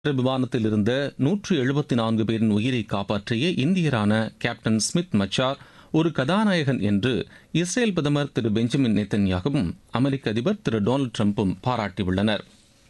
விமானத்தில் இருந்த நூற்று எழுபத்தி நான்கு பேரின் உயிரை காப்பாற்றிய இந்தியரான கேப்டன் ஸ்மித் மச்சார் ஒரு கதாநாயகன் என்று இஸ்ரேல் பிரதமர் திரு பெஞ்சமின் நெத்தன்யாகவும் அமெரிக்க அதிபர் திரு டொனால்டு டிரம்பும் பாராட்டியுள்ளனர்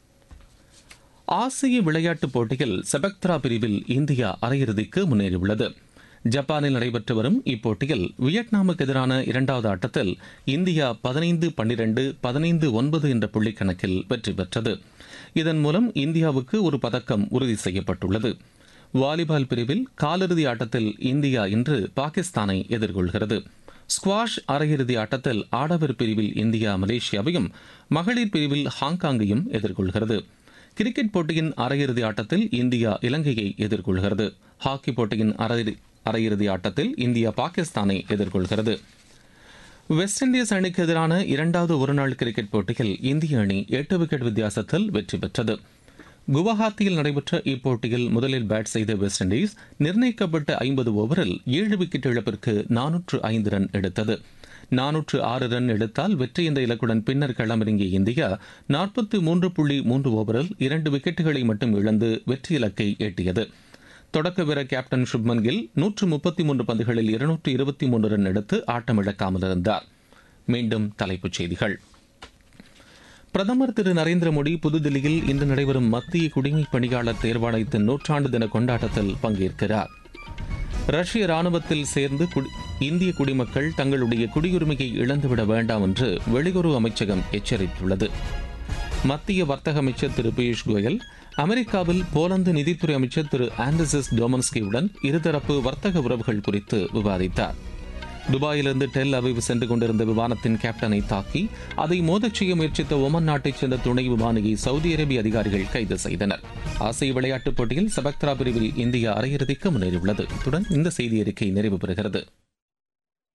ஆசிய விளையாட்டுப் போட்டியில் செபக்த்ரா பிரிவில் இந்தியா அரையிறுதிக்கு முன்னேறியுள்ளது ஜப்பானில் நடைபெற்று வரும் இப்போட்டியில் வியட்நாமுக்கு எதிரான இரண்டாவது ஆட்டத்தில் இந்தியா பதினைந்து பன்னிரண்டு பதினைந்து ஒன்பது என்ற புள்ளி கணக்கில் வெற்றி பெற்றது இதன் மூலம் இந்தியாவுக்கு ஒரு பதக்கம் உறுதி செய்யப்பட்டுள்ளது வாலிபால் பிரிவில் காலிறுதி ஆட்டத்தில் இந்தியா இன்று பாகிஸ்தானை எதிர்கொள்கிறது ஸ்குவாஷ் அரையிறுதி ஆட்டத்தில் ஆடவர் பிரிவில் இந்தியா மலேசியாவையும் மகளிர் பிரிவில் ஹாங்காங்கையும் எதிர்கொள்கிறது கிரிக்கெட் போட்டியின் அரையிறுதி ஆட்டத்தில் இந்தியா இலங்கையை எதிர்கொள்கிறது ஹாக்கி போட்டியின் அரை- அரையிறுதி ஆட்டத்தில் இந்தியா பாகிஸ்தானை எதிர்கொள்கிறது வெஸ்ட் இண்டீஸ் அணிக்கு எதிரான இரண்டாவது ஒருநாள் கிரிக்கெட் போட்டியில் இந்திய அணி எட்டு விக்கெட் வித்தியாசத்தில் வெற்றி பெற்றது குவஹாத்தியில் நடைபெற்ற இப்போட்டியில் முதலில் பேட் செய்த வெஸ்ட் இண்டீஸ் நிர்ணயிக்கப்பட்ட ஐம்பது ஓவரில் ஏழு விக்கெட் இழப்பிற்கு நானூற்று ஐந்து ரன் எடுத்தது நானூற்று ஆறு ரன் எடுத்தால் வெற்றி என்ற இலக்குடன் பின்னர் களமிறங்கிய இந்தியா நாற்பத்தி மூன்று புள்ளி மூன்று ஓவரில் இரண்டு விக்கெட்டுகளை மட்டும் இழந்து வெற்றி இலக்கை எட்டியது தொடக்க வீரர் கேப்டன் சுப்மன் கில் நூற்று முப்பத்தி மூன்று பந்துகளில் இருநூற்று இருபத்தி மூன்று ரன் எடுத்து ஆட்டமிழக்காமல் இருந்தார் மீண்டும் தலைப்புச் செய்திகள் பிரதமர் திரு நரேந்திர மோடி புதுதில்லியில் இன்று நடைபெறும் மத்திய குடிமைப் பணியாளர் தேர்வாணையத்தின் நூற்றாண்டு தின கொண்டாட்டத்தில் பங்கேற்கிறார் ரஷ்ய ராணுவத்தில் சேர்ந்து குடி- இந்திய குடிமக்கள் தங்களுடைய குடியுரிமையை இழந்துவிட வேண்டாம் என்று வெளியுறவு அமைச்சகம் எச்சரித்துள்ளது மத்திய வர்த்தக அமைச்சர் திரு பியூஷ் கோயல் அமெரிக்காவில் போலந்து நிதித்துறை அமைச்சர் திரு ஆண்டர்சஸ் டோமன்ஸ்கியுடன் இருதரப்பு வர்த்தக உறவுகள் குறித்து விவாதித்தார் துபாயிலிருந்து டெல் அவிவ் சென்று கொண்டிருந்த விமானத்தின் கேப்டனை தாக்கி அதை மோதச் செய்ய முயற்சித்த ஒமன் நாட்டைச் சேர்ந்த துணை விமானியை சவுதி அரேபிய அதிகாரிகள் கைது செய்தனர் ஆசிய விளையாட்டுப் போட்டியில் சபக்த்ரா பிரிவில் இந்தியா அரையிறுதிக்கு முன்னேறியுள்ளது இத்துடன் இந்த செய்தி அறிக்கை நிறைவு பெறுகிறது